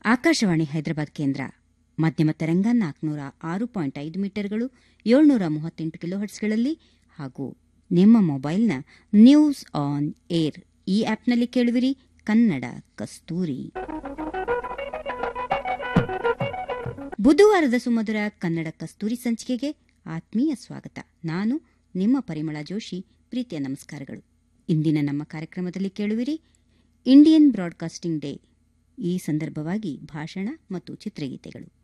ಆಕಾಶವಾಣಿ ಹೈದರಾಬಾದ್ ಕೇಂದ್ರ ಮಧ್ಯಮ ತರಂಗ ನಾಲ್ಕುನೂರ ಆರು ಪಾಯಿಂಟ್ ಐದು ಮೀಟರ್ಗಳು ಏಳ್ನೂರ ಮೂವತ್ತೆಂಟು ಕಿಲೋಹರ್ಟ್ಸ್ಗಳಲ್ಲಿ ಹಾಗೂ ನಿಮ್ಮ ಮೊಬೈಲ್ನ ನ್ಯೂಸ್ ಆನ್ ಏರ್ ಈ ಆಪ್ನಲ್ಲಿ ಕೇಳುವಿರಿ ಕನ್ನಡ ಕಸ್ತೂರಿ ಬುಧವಾರದ ಸುಮಧುರ ಕನ್ನಡ ಕಸ್ತೂರಿ ಸಂಚಿಕೆಗೆ ಆತ್ಮೀಯ ಸ್ವಾಗತ ನಾನು ನಿಮ್ಮ ಪರಿಮಳ ಜೋಶಿ ಪ್ರೀತಿಯ ನಮಸ್ಕಾರಗಳು ಇಂದಿನ ನಮ್ಮ ಕಾರ್ಯಕ್ರಮದಲ್ಲಿ ಕೇಳುವಿರಿ ಇಂಡಿಯನ್ ಬ್ರಾಡ್ಕಾಸ್ಟಿಂಗ್ ಡೇ ಈ ಸಂದರ್ಭವಾಗಿ ಭಾಷಣ ಮತ್ತು ಚಿತ್ರಗೀತೆಗಳು